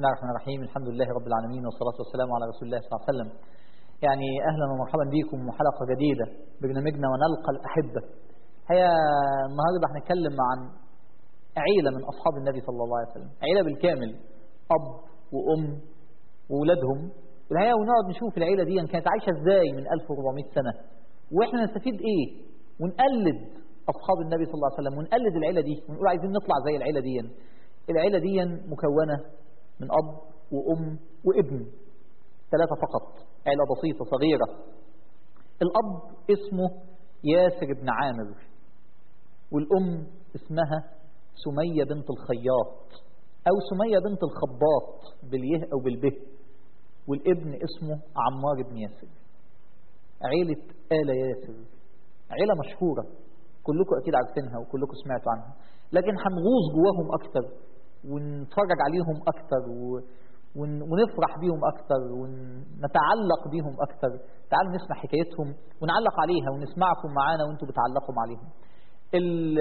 الله الرحمن الرحيم الحمد لله رب العالمين والصلاة والسلام على رسول الله صلى الله عليه وسلم يعني أهلا ومرحبا بكم وحلقة جديدة برنامجنا ونلقى الأحبة هي النهاردة هنتكلم عن عيلة من أصحاب النبي صلى الله عليه وسلم عيلة بالكامل أب وأم وولادهم الحقيقة ونقعد نشوف العيلة دي كانت عايشة ازاي من 1400 سنة واحنا نستفيد ايه ونقلد أصحاب النبي صلى الله عليه وسلم ونقلد العيلة دي ونقول عايزين نطلع زي العيلة دي العيلة دي مكونة من أب وأم وابن ثلاثة فقط عيلة بسيطة صغيرة الأب اسمه ياسر بن عامر والأم اسمها سمية بنت الخياط أو سمية بنت الخباط باليه أو بالبه والابن اسمه عمار بن ياسر عيلة آل ياسر عيلة مشهورة كلكم أكيد عارفينها وكلكم سمعتوا عنها لكن هنغوص جواهم أكتر ونتفرج عليهم أكتر و... ون... ونفرح بيهم أكتر ونتعلق بيهم أكتر تعالوا نسمع حكايتهم ونعلق عليها ونسمعكم معانا وانتم بتعلقوا عليهم ال...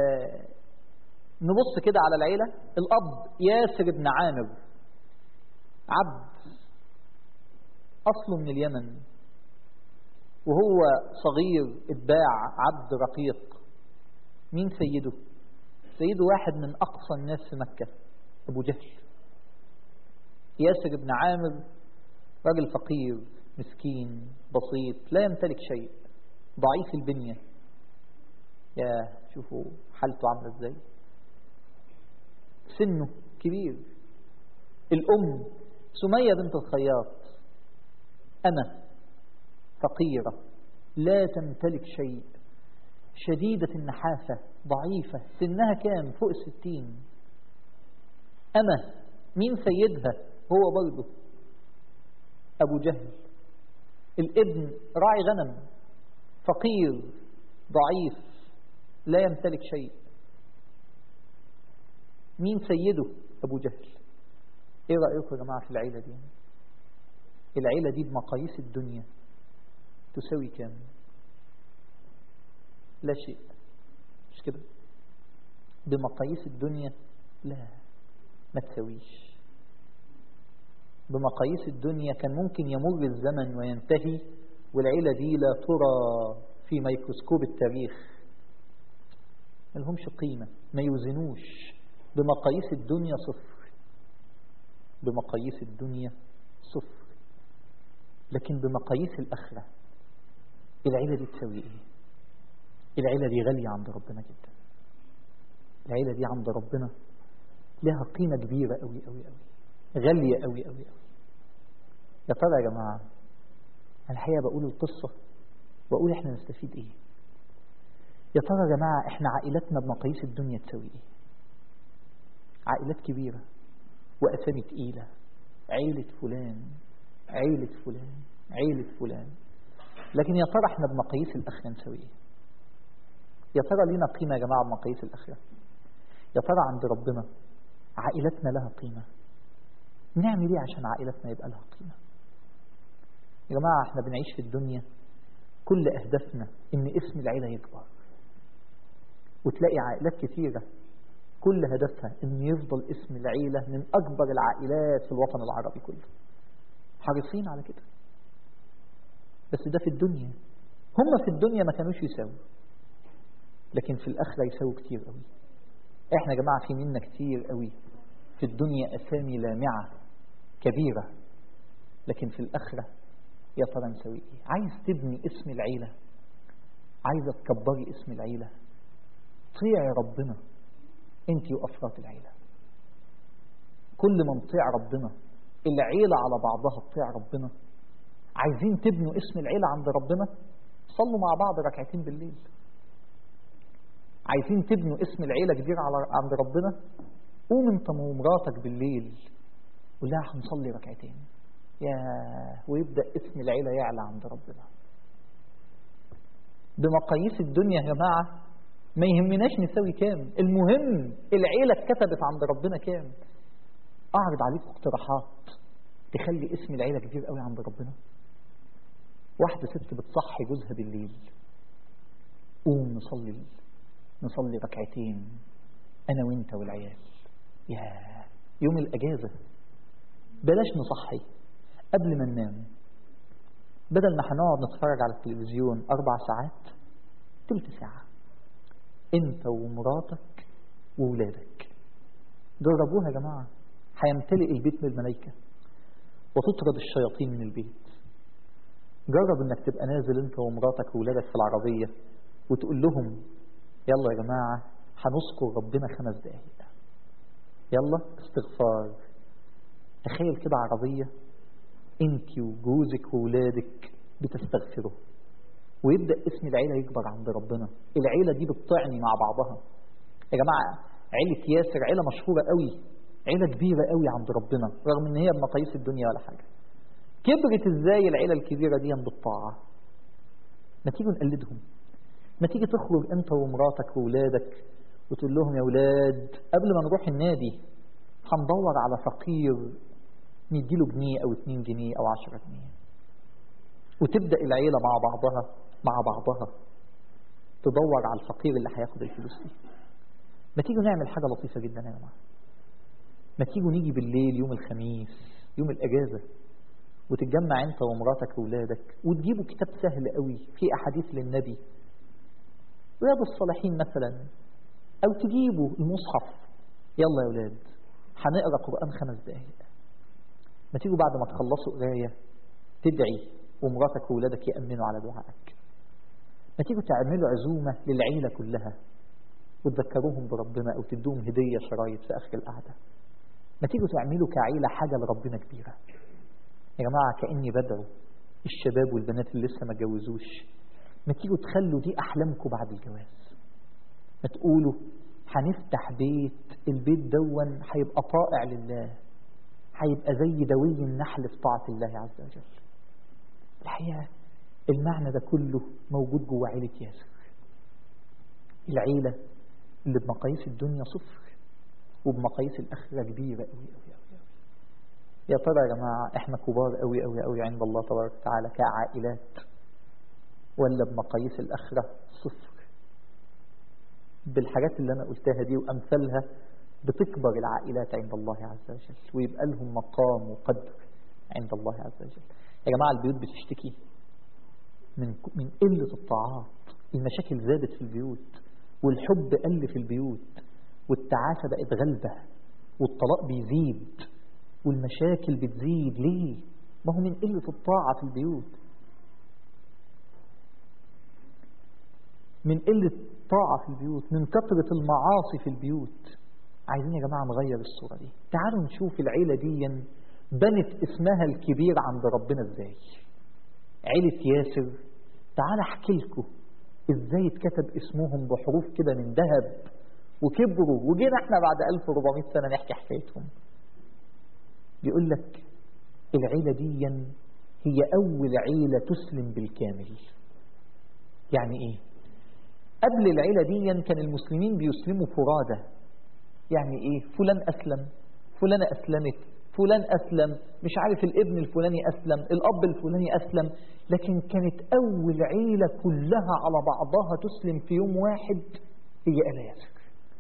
نبص كده على العيلة الأب ياسر بن عامر عبد أصله من اليمن وهو صغير اتباع عبد رقيق مين سيده سيده واحد من أقصى الناس في مكة أبو جهل ياسر بن عامر راجل فقير مسكين بسيط لا يمتلك شيء ضعيف البنية يا شوفوا حالته عاملة ازاي سنه كبير الأم سمية بنت الخياط أنا فقيرة لا تمتلك شيء شديدة النحافة ضعيفة سنها كام فوق الستين أما مين سيدها هو برضه أبو جهل الابن راعي غنم فقير ضعيف لا يمتلك شيء مين سيده أبو جهل إيه رأيكم يا جماعة في العيلة دي العيلة دي بمقاييس الدنيا تساوي كام لا شيء مش كده بمقاييس الدنيا لا ما تساويش بمقاييس الدنيا كان ممكن يمر الزمن وينتهي والعيلة دي لا ترى في ميكروسكوب التاريخ ما لهمش قيمة ما يوزنوش بمقاييس الدنيا صفر بمقاييس الدنيا صفر لكن بمقاييس الآخرة العيلة دي تساوي ايه العيلة دي غالية عند ربنا جدا العيلة دي عند ربنا لها قيمة كبيرة قوي قوي قوي غالية قوي قوي قوي يا ترى يا جماعة الحقيقة بقول القصة وأقول إحنا نستفيد إيه يا ترى يا جماعة إحنا عائلتنا بمقاييس الدنيا تساوي إيه عائلات كبيرة وأسامي تقيلة عيلة فلان عيلة فلان عيلة فلان لكن يا ترى إحنا بمقاييس الآخرة نساوي إيه يا ترى لينا قيمة يا جماعة بمقاييس الآخرة يا ترى عند ربنا عائلتنا لها قيمة نعمل ايه عشان عائلتنا يبقى لها قيمة يا جماعة احنا بنعيش في الدنيا كل أهدافنا إن اسم العيلة يكبر وتلاقي عائلات كثيرة كل هدفها إن يفضل اسم العيلة من أكبر العائلات في الوطن العربي كله حريصين على كده بس ده في الدنيا هم في الدنيا ما كانوش يساووا لكن في الآخرة يساووا كتير قوي احنا يا جماعة في منا كتير قوي في الدنيا أسامي لامعة كبيرة لكن في الآخرة يا ترى نسوي ايه عايز تبني اسم العيلة عايزة تكبري اسم العيلة طيعي ربنا انت وأفراد العيلة كل ما نطيع ربنا العيلة على بعضها تطيع ربنا عايزين تبنوا اسم العيلة عند ربنا صلوا مع بعض ركعتين بالليل عايزين تبنوا اسم العيلة كبير على عند ربنا قوم انت ومراتك بالليل قول لها هنصلي ركعتين يا ويبدأ اسم العيلة يعلى عند ربنا بمقاييس الدنيا يا جماعة ما يهمناش نسوي كام المهم العيلة اتكتبت عند ربنا كام أعرض عليكم اقتراحات تخلي اسم العيلة كبير قوي عند ربنا واحدة ست بتصحي جوزها بالليل قوم نصلي نصلي ركعتين أنا وإنت والعيال يا يوم الأجازة بلاش نصحي قبل ما ننام بدل ما هنقعد نتفرج على التلفزيون أربع ساعات تلت ساعة أنت ومراتك وولادك جربوها يا جماعة هيمتلئ البيت بالملائكة وتطرد الشياطين من البيت جرب انك تبقى نازل انت ومراتك وولادك في العربية وتقول لهم يلا يا جماعة هنذكر ربنا خمس دقايق يلا استغفار تخيل كده عربية انت وجوزك وولادك بتستغفروا ويبدأ اسم العيلة يكبر عند ربنا العيلة دي بتطعني مع بعضها يا جماعة عيلة ياسر عيلة مشهورة قوي عيلة كبيرة قوي عند ربنا رغم ان هي بمقاييس الدنيا ولا حاجة كبرت ازاي العيلة الكبيرة دي بالطاعة ما تيجوا نقلدهم ما تيجي تخرج انت ومراتك وولادك وتقول لهم يا ولاد قبل ما نروح النادي هندور على فقير نديله جنيه او اتنين جنيه او عشرة جنيه وتبدأ العيلة مع بعضها مع بعضها تدور على الفقير اللي هياخد الفلوس دي ما تيجوا نعمل حاجة لطيفة جدا يا جماعة ما تيجوا نيجي بالليل يوم الخميس يوم الأجازة وتتجمع انت ومراتك وولادك وتجيبوا كتاب سهل قوي فيه أحاديث للنبي رياض الصالحين مثلا أو تجيبوا المصحف يلا يا ولاد هنقرا قرآن خمس دقايق ما تيجوا بعد ما تخلصوا قراية تدعي ومراتك وولادك يأمنوا على دعائك ما تيجوا تعملوا عزومة للعيلة كلها وتذكروهم بربنا أو تدوهم هدية شرايط في آخر القعدة ما تيجوا تعملوا كعيلة حاجة لربنا كبيرة يا جماعة كأني بدعو الشباب والبنات اللي لسه ما اتجوزوش ما تيجوا تخلوا دي أحلامكم بعد الجواز ما تقولوا هنفتح بيت البيت دون هيبقى طائع لله هيبقى زي دوي النحل في طاعة الله عز وجل الحقيقة المعنى ده كله موجود جوه عيلة ياسر العيلة اللي بمقاييس الدنيا صفر وبمقاييس الآخرة كبيرة قوي قوي قوي قوي يا ترى يا جماعة احنا كبار قوي قوي قوي عند الله تبارك وتعالى كعائلات ولا بمقاييس الآخرة صفر بالحاجات اللي أنا قلتها دي وأمثالها بتكبر العائلات عند الله عز وجل ويبقى لهم مقام وقدر عند الله عز وجل يا جماعة البيوت بتشتكي من من قلة الطاعات المشاكل زادت في البيوت والحب قل في البيوت والتعاسة بقت غلبة والطلاق بيزيد والمشاكل بتزيد ليه ما هو من قلة الطاعة في البيوت من قلة طاعة في البيوت من كثرة المعاصي في البيوت عايزين يا جماعة نغير الصورة دي تعالوا نشوف العيلة دي بنت اسمها الكبير عند ربنا ازاي عيلة ياسر تعال احكي لكم ازاي اتكتب اسمهم بحروف كده من ذهب وكبروا وجينا احنا بعد 1400 سنة نحكي حكايتهم بيقول لك العيلة دي هي أول عيلة تسلم بالكامل يعني ايه قبل العيلة دي كان المسلمين بيسلموا فرادى يعني ايه فلان أسلم فلانة أسلمت فلان أسلم مش عارف الابن الفلاني أسلم الأب الفلاني أسلم لكن كانت أول عيلة كلها على بعضها تسلم في يوم واحد هي آل ياسر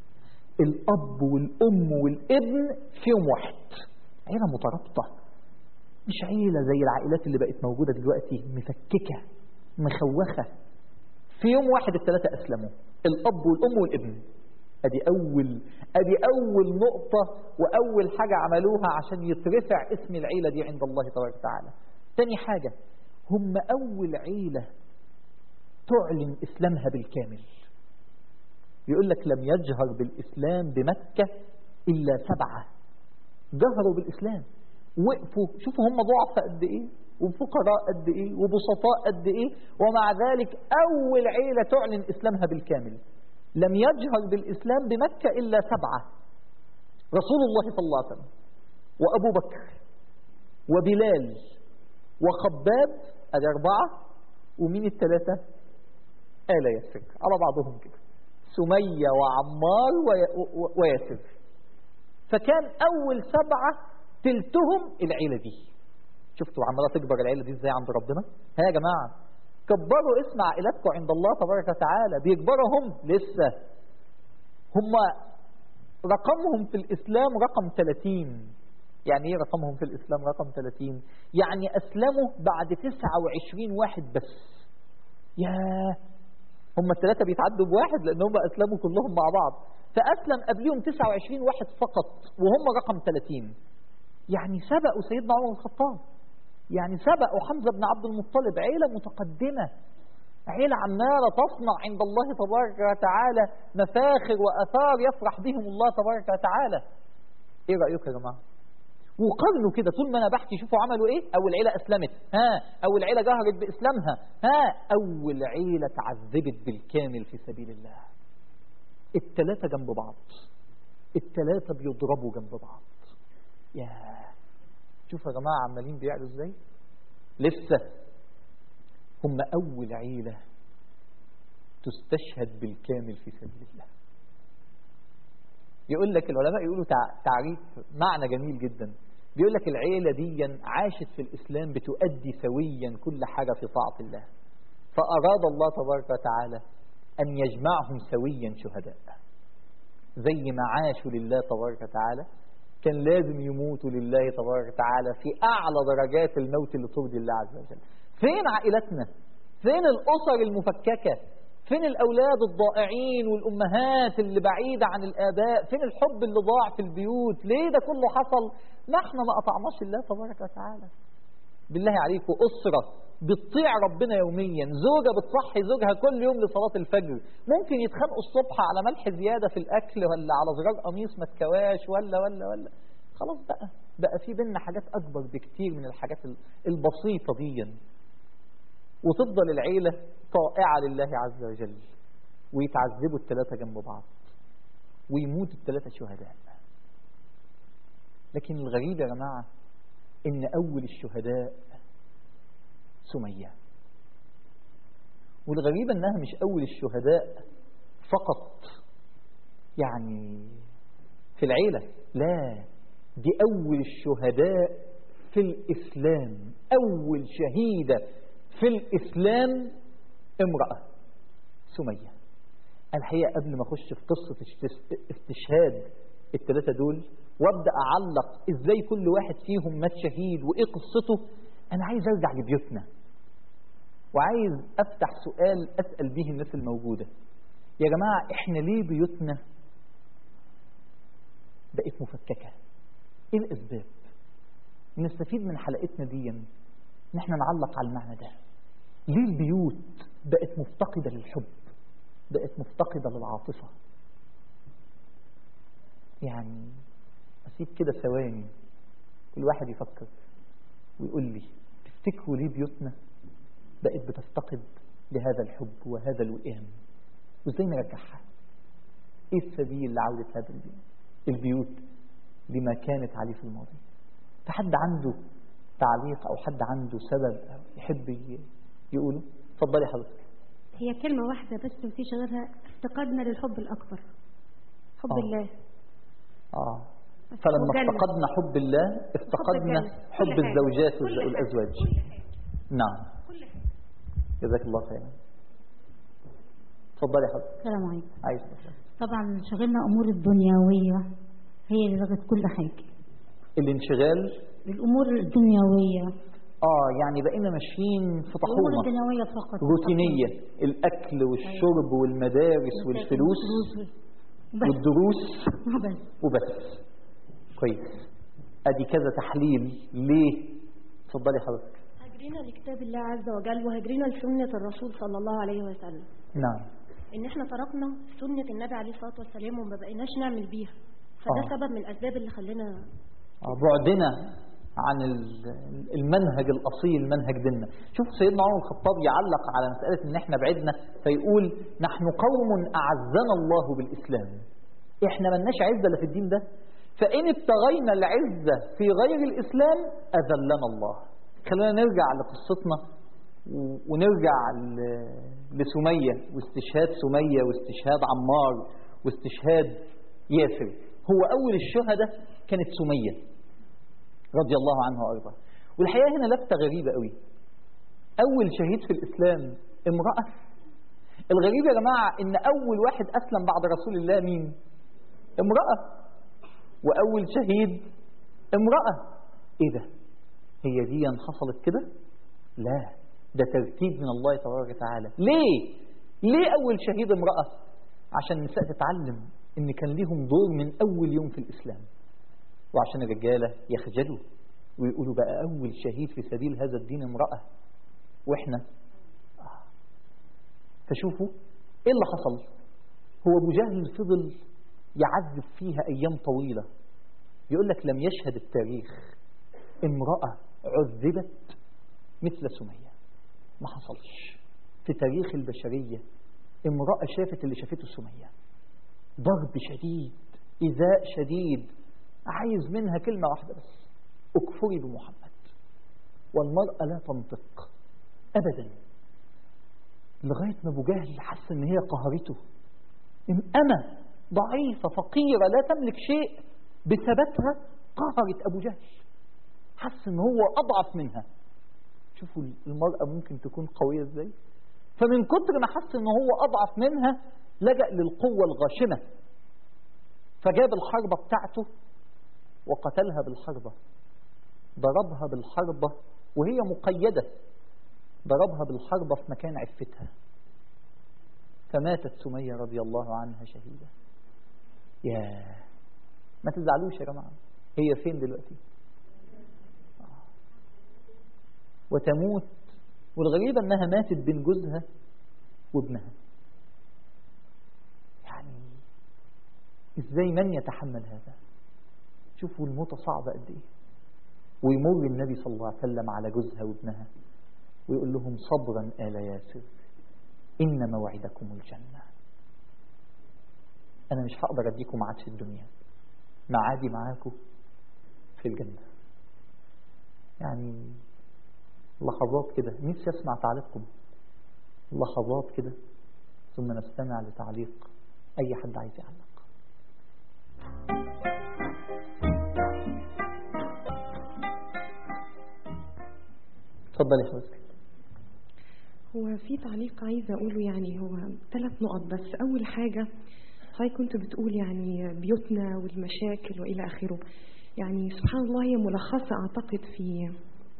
الأب والأم والابن في يوم واحد عيلة مترابطة مش عيلة زي العائلات اللي بقت موجودة دلوقتي مفككة مخوخة في يوم واحد الثلاثة أسلموا الأب والأم والابن ادي اول ادي اول نقطة واول حاجة عملوها عشان يترفع اسم العيلة دي عند الله تبارك وتعالى تاني حاجة هم اول عيلة تعلن اسلامها بالكامل يقول لك لم يجهر بالاسلام بمكة الا سبعة جهروا بالاسلام وقفوا شوفوا هم ضعف قد ايه وفقراء قد ايه وبسطاء قد ايه ومع ذلك اول عيلة تعلن اسلامها بالكامل لم يجهر بالإسلام بمكة إلا سبعة رسول الله صلى الله عليه وسلم وأبو بكر وبلال وخباب أدي أربعة ومين الثلاثة آل ياسر على بعضهم كده سمية وعمار وياسر فكان أول سبعة تلتهم العيلة دي شفتوا عمالة تكبر العيلة دي ازاي عند ربنا ها يا جماعة كبروا اسم عائلتكم عند الله تبارك وتعالى بيكبروا هم لسه هم رقمهم في الإسلام رقم 30 يعني ايه رقمهم في الإسلام رقم 30 يعني أسلموا بعد 29 واحد بس ياه هم الثلاثة بيتعدوا بواحد لأن هم أسلموا كلهم مع بعض فأسلم قبلهم 29 واحد فقط وهم رقم 30 يعني سبقوا سيدنا عمر بن الخطاب يعني سبقوا حمزة بن عبد المطلب عيلة متقدمة عيلة عمالة تصنع عند الله تبارك وتعالى مفاخر وأثار يفرح بهم الله تبارك وتعالى ايه رأيك يا جماعة وقارنوا كده طول ما انا بحكي شوفوا عملوا ايه اول عيله اسلمت ها اول عيله جهرت باسلامها ها اول عيله تعذبت بالكامل في سبيل الله الثلاثه جنب بعض الثلاثه بيضربوا جنب بعض يا شوفوا يا جماعه عمالين بيعلوا ازاي لسه هم اول عيله تستشهد بالكامل في سبيل الله يقول لك العلماء يقولوا تعريف معنى جميل جدا بيقول لك العيلة دي عاشت في الإسلام بتؤدي سويا كل حاجة في طاعة الله فأراد الله تبارك وتعالى أن يجمعهم سويا شهداء زي ما عاشوا لله تبارك وتعالى كان لازم يموتوا لله تبارك وتعالى في أعلى درجات الموت اللي ترضي الله عز وجل فين عائلتنا فين الأسر المفككة فين الأولاد الضائعين والأمهات اللي بعيدة عن الآباء فين الحب اللي ضاع في البيوت ليه ده كله حصل ما احنا ما قطعناش الله تبارك وتعالى بالله عليكم أسرة بتطيع ربنا يوميا زوجة بتصحي زوجها كل يوم لصلاة الفجر ممكن يتخانقوا الصبح على ملح زيادة في الأكل ولا على زرار قميص ما تكواش ولا ولا ولا خلاص بقى بقى في بينا حاجات أكبر بكتير من الحاجات البسيطة دي وتفضل العيلة طائعة لله عز وجل ويتعذبوا الثلاثة جنب بعض ويموت الثلاثة شهداء لكن الغريب يا جماعة إن أول الشهداء سمية والغريب أنها مش أول الشهداء فقط يعني في العيلة لا دي أول الشهداء في الإسلام أول شهيدة في الإسلام امرأة سمية الحقيقة قبل ما أخش في قصة استشهاد الثلاثة دول وابدأ أعلق إزاي كل واحد فيهم مات شهيد وإيه قصته أنا عايز أرجع لبيوتنا وعايز أفتح سؤال أسأل به الناس الموجودة يا جماعة إحنا ليه بيوتنا بقت مفككة إيه الأسباب نستفيد من حلقتنا دي إن إحنا نعلق على المعنى ده ليه البيوت بقت مفتقدة للحب بقت مفتقدة للعاطفة يعني أسيب كده ثواني كل واحد يفكر ويقول لي تفتكروا ليه بيوتنا بقت بتفتقد لهذا الحب وهذا الوئام وازاي نرجعها ايه السبيل لعودة هذا البيوت البيوت لما كانت عليه في الماضي فحد عنده تعليق او حد عنده سبب أو يحب يقوله اتفضلي حضرتك هي كلمة واحدة بس مفيش غيرها افتقدنا للحب الأكبر حب آه. الله اه فلما والجنة. افتقدنا حب الله افتقدنا الجنة. كل حب حاجة. الزوجات كل حاجة. والازواج كل حاجة نعم كل حاجة جزاك الله خيرا اتفضلي حضرتك السلام عليكم عايز تسأل. طبعا شغلنا امور الدنيويه هي اللي لغت كل حاجه الانشغال الامور الدنيويه اه يعني بقينا ماشيين في الامور طحومه الدنيويه فقط روتينيه الاكل والشرب والمدارس والفلوس بس والدروس بس وبس كويس ادي كذا تحليل ليه اتفضلي حضرتك هجرنا لكتاب الله عز وجل وهجرنا لسنة الرسول صلى الله عليه وسلم نعم ان احنا تركنا سنة النبي عليه الصلاة والسلام وما بقيناش نعمل بيها فده آه. سبب من الأسباب اللي خلينا آه، بعدنا عن ال- المنهج الأصيل منهج ديننا شوف سيدنا عمر الخطاب يعلق على مسألة ان احنا بعدنا فيقول نحن قوم أعزنا الله بالإسلام احنا ملناش عزة لا في الدين ده فإن ابتغينا العزة في غير الإسلام أذلنا الله خلونا نرجع لقصتنا و- ونرجع ل- لسمية واستشهاد سمية واستشهاد عمار واستشهاد ياسر هو أول الشهداء كانت سمية رضي الله عنها وأرضاها والحقيقة هنا لفتة غريبة قوي أول شهيد في الإسلام امرأة الغريب يا جماعة إن أول واحد أسلم بعد رسول الله مين امرأة وأول شهيد امرأة ايه ده هي دي حصلت كده لا ده ترتيب من الله تبارك وتعالى ليه ليه أول شهيد امرأة عشان النساء تتعلم ان كان ليهم دور من أول يوم في الإسلام وعشان الرجالة يخجلوا ويقولوا بقى أول شهيد في سبيل هذا الدين امرأة وإحنا آه. فشوفوا إيه اللي حصل هو أبو جهل فضل يعذب فيها أيام طويلة يقول لك لم يشهد التاريخ امرأة عذبت مثل سمية ما حصلش في تاريخ البشرية امرأة شافت اللي شافته سمية ضرب شديد إيذاء شديد عايز منها كلمة واحدة بس اكفري بمحمد والمرأة لا تنطق أبدا لغاية ما أبو جهل حس إن هي قهرته إن أنا ضعيفة فقيرة لا تملك شيء بثباتها قهرت أبو جهل حس إن هو أضعف منها شوفوا المرأة ممكن تكون قوية إزاي فمن كتر ما حس إن هو أضعف منها لجأ للقوة الغاشمة فجاب الحربة بتاعته وقتلها بالحربة ضربها بالحربة وهي مقيدة ضربها بالحربة في مكان عفتها فماتت سمية رضي الله عنها شهيدة يا ما تزعلوش يا جماعة هي فين دلوقتي وتموت والغريب أنها ماتت بين جوزها وابنها يعني إزاي من يتحمل هذا شوفوا الموتة صعبة قد إيه ويمر النبي صلى الله عليه وسلم على جوزها وابنها ويقول لهم صبرا آل ياسر إن موعدكم الجنة أنا مش هقدر أديكم ميعاد في الدنيا معادي معاكم في الجنة يعني لحظات كده نفسي أسمع تعليقكم لحظات كده ثم نستمع لتعليق أي حد عايز يعلق اتفضل يا حضرتك هو في تعليق عايزة أقوله يعني هو ثلاث نقط بس أول حاجة حضرتك كنت بتقول يعني بيوتنا والمشاكل وإلى آخره يعني سبحان الله هي ملخصة أعتقد في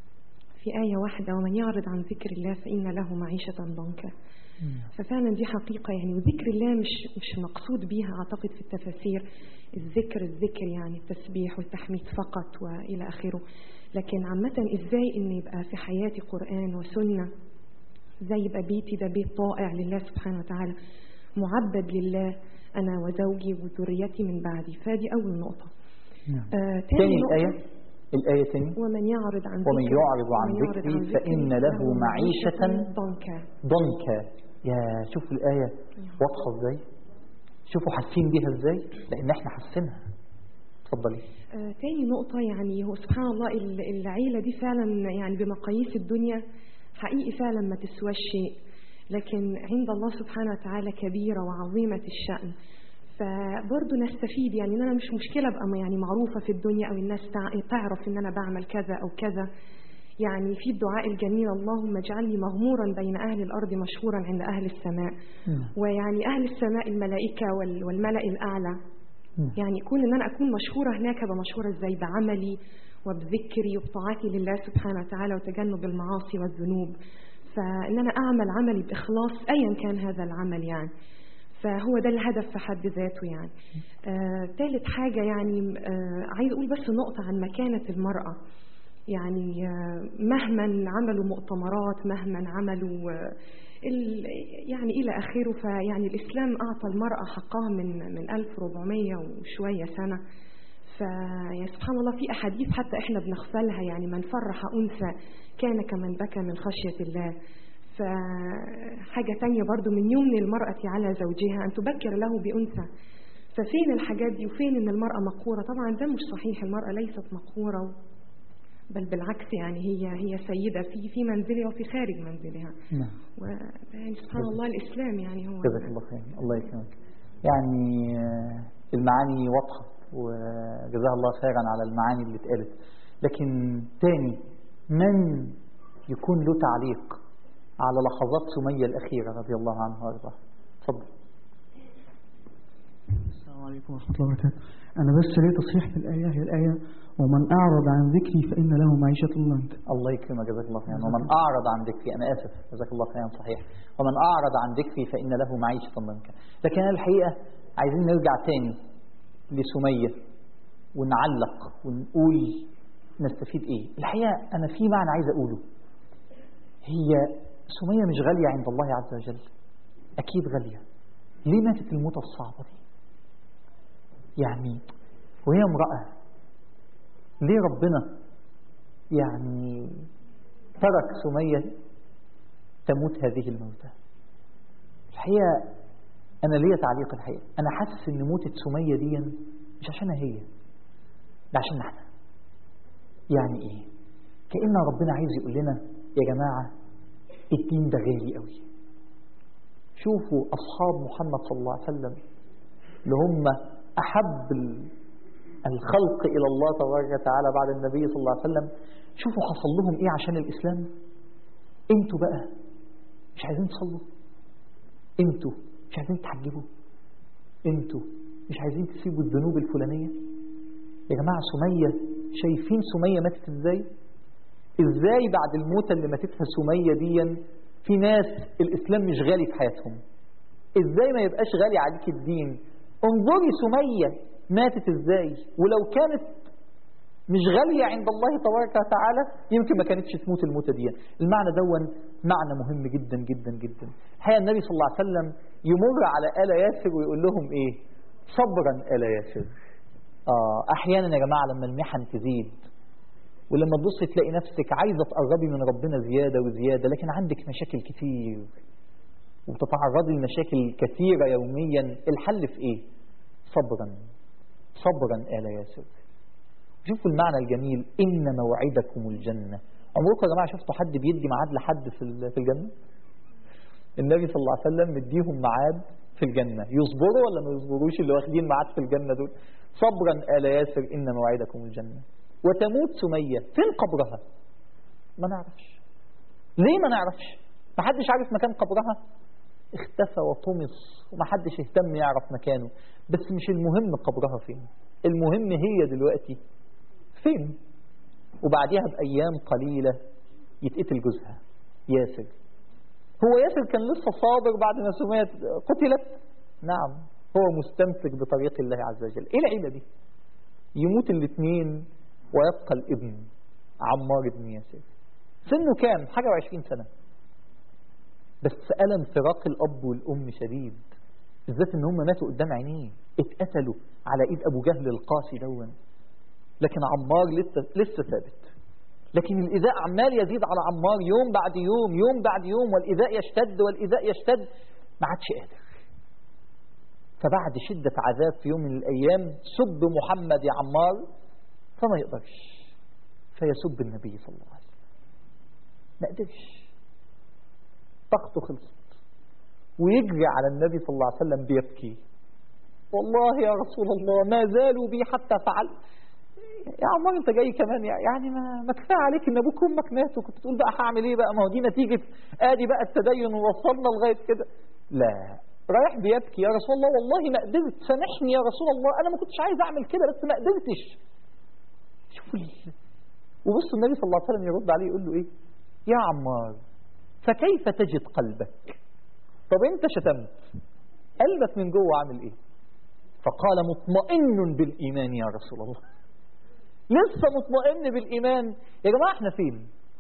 في آية واحدة ومن يعرض عن ذكر الله فإن له معيشة ضنكا ففعلا دي حقيقة يعني وذكر الله مش مش مقصود بيها أعتقد في التفاسير الذكر الذكر يعني التسبيح والتحميد فقط وإلى آخره لكن عامة إزاي إن يبقى في حياتي قرآن وسنة زي يبقى بيتي ده بيت طائع لله سبحانه وتعالى معبد لله أنا وزوجي وذريتي من بعدي فدي أول نقطة نعم. آه تاني نقطة الآية الآية تاني ومن يعرض عن ومن ذكري- يعرض عن ومن يعرض ذكري فإن له معيشة ضنكا ضنكا يا شوفوا الآية واضحة ازاي شوفوا حاسين بيها ازاي لأن احنا حاسينها اتفضلي آه، تاني نقطة يعني هو سبحان الله ال- العيلة دي فعلا يعني بمقاييس الدنيا حقيقي فعلا ما تسواش شيء لكن عند الله سبحانه وتعالى كبيرة وعظيمة الشأن فبرضه نستفيد يعني ان انا مش مشكلة ابقى يعني معروفة في الدنيا او الناس تع- تعرف ان انا بعمل كذا او كذا يعني في الدعاء الجميل اللهم اجعلني مغمورا بين اهل الارض مشهورا عند اهل السماء ويعني اهل السماء الملائكة وال- والملأ الاعلى يعني يكون ان انا اكون مشهوره هناك ابقى مشهوره ازاي بعملي وبذكري وبطاعتي لله سبحانه وتعالى وتجنب المعاصي والذنوب فان انا اعمل عملي باخلاص ايا كان هذا العمل يعني فهو ده الهدف في حد ذاته يعني آه، ثالث حاجة يعني آه، عايز أقول بس نقطة عن مكانة المرأة يعني آه، مهما عملوا مؤتمرات مهما عملوا آه، ال- يعني إلى آخره فيعني الإسلام أعطى المرأة حقها من من 1400 وشوية سنة فيا سبحان الله في أحاديث حتى إحنا بنغفلها يعني من فرح أنثى كان كمن بكى من خشية الله فحاجة تانية برضو من يمن المرأة على زوجها أن تبكر له بأنثى ففين الحاجات دي وفين ان المرأة مقهورة طبعا ده مش صحيح المرأة ليست مقهورة بل بالعكس يعني هي هي سيدة في في منزلها وفي خارج منزلها نعم و يعني سبحان الله الإسلام يعني هو جزاك الله خير الله يكرمك يعني آه، المعاني واضحة وجزاها الله خيرا على المعاني اللي اتقالت لكن تاني من يكون له تعليق على لحظات سمية الأخيرة رضي الله عنها وارضاها اتفضل السلام عليكم ورحمة الله وبركاته أنا بس ليه تصحيح في الآية هي الآية ومن أعرض عن ذكري فإن له معيشة ضنكا الله يكرمك جزاك الله خيرا ومن أعرض عن ذكري أنا آسف جزاك الله خيرا صحيح ومن أعرض عن ذكري فإن له معيشة ضنكا لكن أنا الحقيقة عايزين نرجع تاني لسمية ونعلق ونقول نستفيد إيه الحقيقة أنا في معنى عايز أقوله هي سمية مش غالية عند الله عز وجل أكيد غالية ليه ماتت الموتة الصعبة دي يعني وهي امرأة ليه ربنا يعني ترك سمية تموت هذه الموتة الحقيقة أنا ليا تعليق الحقيقة أنا حاسس إن موتة سمية دي مش عشانها هي ده عشان احنا يعني إيه كأن ربنا عايز يقول لنا يا جماعة الدين ده غالي قوي شوفوا أصحاب محمد صلى الله عليه وسلم اللي هم أحب الخلق إلى الله تبارك وتعالى بعد النبي صلى الله عليه وسلم شوفوا حصل لهم إيه عشان الإسلام انتوا بقى مش عايزين تصلوا انتوا مش عايزين تحجبوا انتوا مش عايزين تسيبوا الذنوب الفلانية يا جماعة سمية شايفين سمية ماتت ازاي ازاي بعد الموتة اللي ماتتها سمية دي في ناس الإسلام مش غالي في حياتهم ازاي ما يبقاش غالي عليك الدين انظري سمية ماتت ازاي ولو كانت مش غالية عند الله تبارك وتعالى يمكن ما كانتش تموت الموتة دي المعنى دون معنى مهم جدا جدا جدا الحقيقة النبي صلى الله عليه وسلم يمر على آل ياسر ويقول لهم ايه صبرا آل ياسر آه أحيانا يا جماعة لما المحن تزيد ولما تبص تلاقي نفسك عايزة تقربي من ربنا زيادة وزيادة لكن عندك مشاكل كتير وبتتعرضي لمشاكل كثيرة يوميا الحل في ايه صبرا صبرا آل ياسر شوفوا المعنى الجميل إن موعدكم الجنة عمركم يا جماعة شفتوا حد بيدي ميعاد لحد في في الجنة النبي صلى الله عليه وسلم مديهم ميعاد في الجنة يصبروا ولا ما يصبروش اللي واخدين ميعاد في الجنة دول صبرا آل ياسر إن موعدكم الجنة وتموت سمية فين قبرها ما نعرفش ليه ما نعرفش ما حدش عارف مكان قبرها اختفى وطمس وما حدش اهتم يعرف مكانه بس مش المهم قبرها فين المهم هي دلوقتي فين وبعديها بأيام قليلة يتقتل جوزها ياسر هو ياسر كان لسه صابر بعد ما سمية قتلت نعم هو مستمسك بطريق الله عز وجل ايه العيلة دي يموت الاثنين ويبقى الابن عمار بن ياسر سنه كام حاجة وعشرين سنة بس ألم فراق الأب والأم شديد بالذات ان هم ماتوا قدام عينيه اتقتلوا على ايد ابو جهل القاسي دون لكن عمار لسه لسه ثابت لكن الايذاء عمال يزيد على عمار يوم بعد يوم يوم بعد يوم والايذاء يشتد والايذاء يشتد ما عادش قادر فبعد شدة عذاب في يوم من الأيام سب محمد يا عمار فما يقدرش فيسب النبي صلى الله عليه وسلم ما قدرش طاقته خلصت ويجري على النبي صلى الله عليه وسلم بيبكي والله يا رسول الله ما زالوا بي حتى فعل يا عمار انت جاي كمان يعني ما, ما كفايه عليك ان ابوك وامك ماتوا كنت تقول بقى هعمل ايه بقى ما هو دي نتيجه ادي بقى التدين ووصلنا لغايه كده لا رايح بيبكي يا رسول الله والله ما قدرت سامحني يا رسول الله انا ما كنتش عايز اعمل كده بس ما قدرتش شوفوا وبصوا النبي صلى الله عليه وسلم يرد عليه يقول له ايه يا عمار فكيف تجد قلبك طب انت شتمت قلبك من جوه عامل ايه فقال مطمئن بالايمان يا رسول الله لسه مطمئن بالايمان يا جماعه احنا فين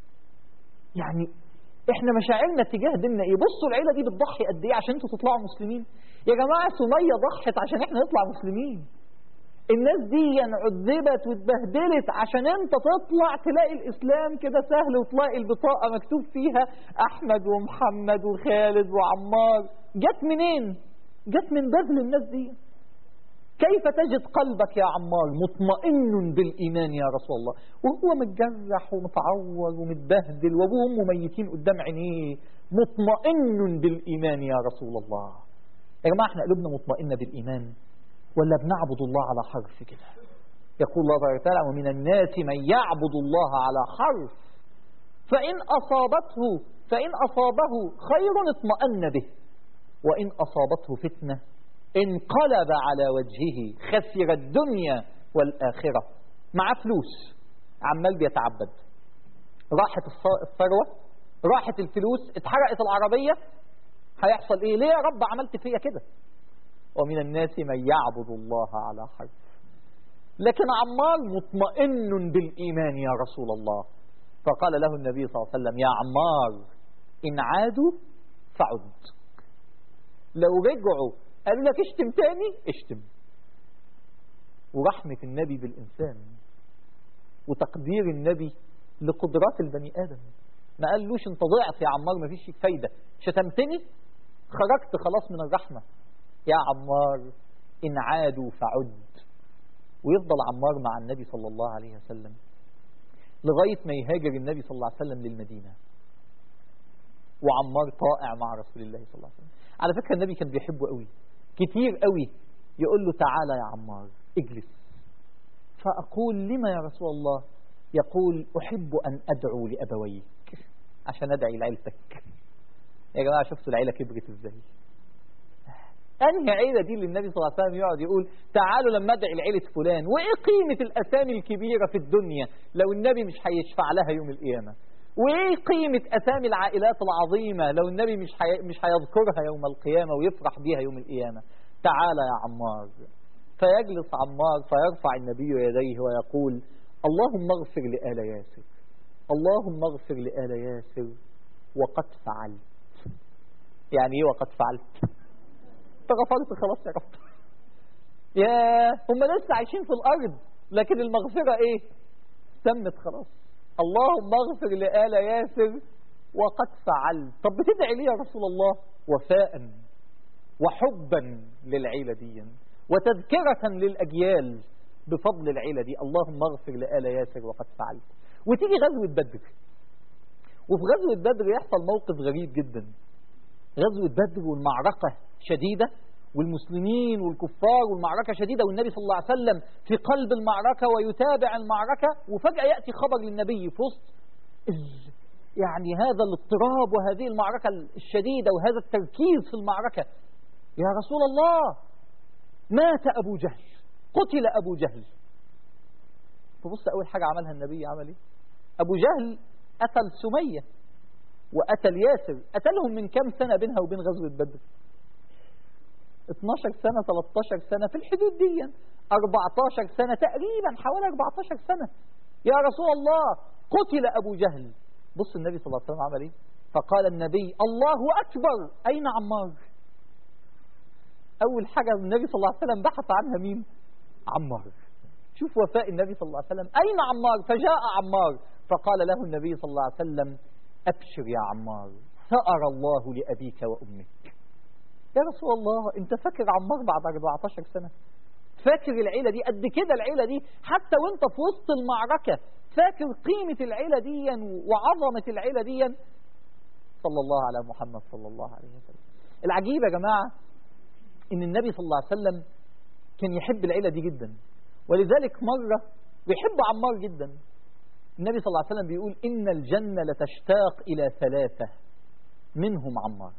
يعني احنا مشاعرنا تجاه ديننا ايه بصوا العيله دي بتضحي قد ايه عشان انتوا تطلعوا مسلمين يا جماعه سميه ضحت عشان احنا نطلع مسلمين الناس دي عذبت واتبهدلت عشان انت تطلع تلاقي الاسلام كده سهل وتلاقي البطاقه مكتوب فيها احمد ومحمد وخالد وعمار جت منين جت من بذل الناس دي كيف تجد قلبك يا عمار مطمئن بالإيمان يا رسول الله وهو متجرح ومتعور ومتبهدل وابوه وامه ميتين قدام عينيه مطمئن بالإيمان يا رسول الله يا جماعة احنا قلوبنا مطمئنة بالإيمان ولا بنعبد الله على حرف كده يقول الله تبارك وتعالى ومن الناس من يعبد الله على حرف فإن أصابته فإن أصابه خير اطمأن به وإن أصابته فتنة انقلب على وجهه خسر الدنيا والآخرة معاه فلوس عمال بيتعبد راحت الص- الثروة راحت الفلوس اتحرقت العربية هيحصل ايه ليه يا رب عملت فيا كده ومن الناس من يعبد الله على حرف لكن عمار مطمئن بالإيمان يا رسول الله فقال له النبي صلى الله عليه وسلم يا عمار إن عادوا فعد لو رجعوا قالوا لك اشتم تاني اشتم ورحمة النبي بالإنسان وتقدير النبي لقدرات البني آدم ما قالوش انت ضعت يا عمار ما فيش فيك فايدة شتمتني خرجت خلاص من الرحمة يا عمار إن عادوا فعد ويفضل عمار مع النبي صلى الله عليه وسلم لغاية ما يهاجر النبي صلى الله عليه وسلم للمدينة وعمار طائع مع رسول الله صلى الله عليه وسلم على فكرة النبي كان بيحبه قوي كتير قوي يقول له تعالى يا عمار اجلس فأقول لما يا رسول الله يقول أحب أن أدعو لأبويك عشان أدعي لعيلتك يا جماعة شفتوا العيلة كبرت ازاي أنهي عيلة دي اللي النبي صلى الله عليه وسلم يقعد يقول تعالوا لما أدعي لعيلة فلان وإيه قيمة الأسامي الكبيرة في الدنيا لو النبي مش هيشفع لها يوم القيامة وإيه قيمة أسامي العائلات العظيمة لو النبي مش حي... مش هيذكرها يوم القيامة ويفرح بيها يوم القيامة تعالى يا عمار فيجلس عمار فيرفع النبي يديه ويقول اللهم اغفر لآل ياسر اللهم اغفر لآل ياسر وقد فعلت يعني ايه وقد فعلت انت غفرت خلاص يا رب يا هم لسه عايشين في الارض لكن المغفرة ايه تمت خلاص اللهم اغفر لآل ياسر وقد فعلت طب بتدعي ليه يا رسول الله وفاء وحبا للعيلة دي وتذكرة للأجيال بفضل العيلة دي اللهم اغفر لآل ياسر وقد فعلت وتيجي غزوة بدر وفي غزوة بدر يحصل موقف غريب جدا غزوة بدر والمعركة شديدة والمسلمين والكفار والمعركة شديدة والنبي صلى الله عليه وسلم في قلب المعركة ويتابع المعركة وفجأة يأتي خبر للنبي في وسط ال- يعني هذا الاضطراب وهذه المعركة الشديدة وهذا التركيز في المعركة يا رسول الله مات أبو جهل قتل أبو جهل فبص أول حاجة عملها النبي عمل إيه أبو جهل قتل سمية وقتل ياسر قتلهم من كم سنة بينها وبين غزوة بدر 12 سنة 13 سنة في الحدود دي 14 سنة تقريبا حوالي 14 سنة يا رسول الله قتل أبو جهل بص النبي صلى الله عليه وسلم عمل إيه فقال النبي الله أكبر أين عمار أول حاجة النبي صلى الله عليه وسلم بحث عنها مين عمار شوف وفاء النبي صلى الله عليه وسلم أين عمار فجاء عمار فقال له النبي صلى الله عليه وسلم أبشر يا عمار ثأر الله لأبيك وأمك يا رسول الله أنت فاكر عمار بعد 14 سنة فاكر العيلة دي قد كده العيلة دي حتى وانت في وسط المعركة فاكر قيمة العيلة دي وعظمة العيلة دي صلى الله على محمد صلى الله عليه وسلم العجيب يا جماعة ان النبي صلى الله عليه وسلم كان يحب العيلة دي جدا ولذلك مرة بيحب عمار جدا النبي صلى الله عليه وسلم بيقول إن الجنة لتشتاق إلى ثلاثة منهم عمار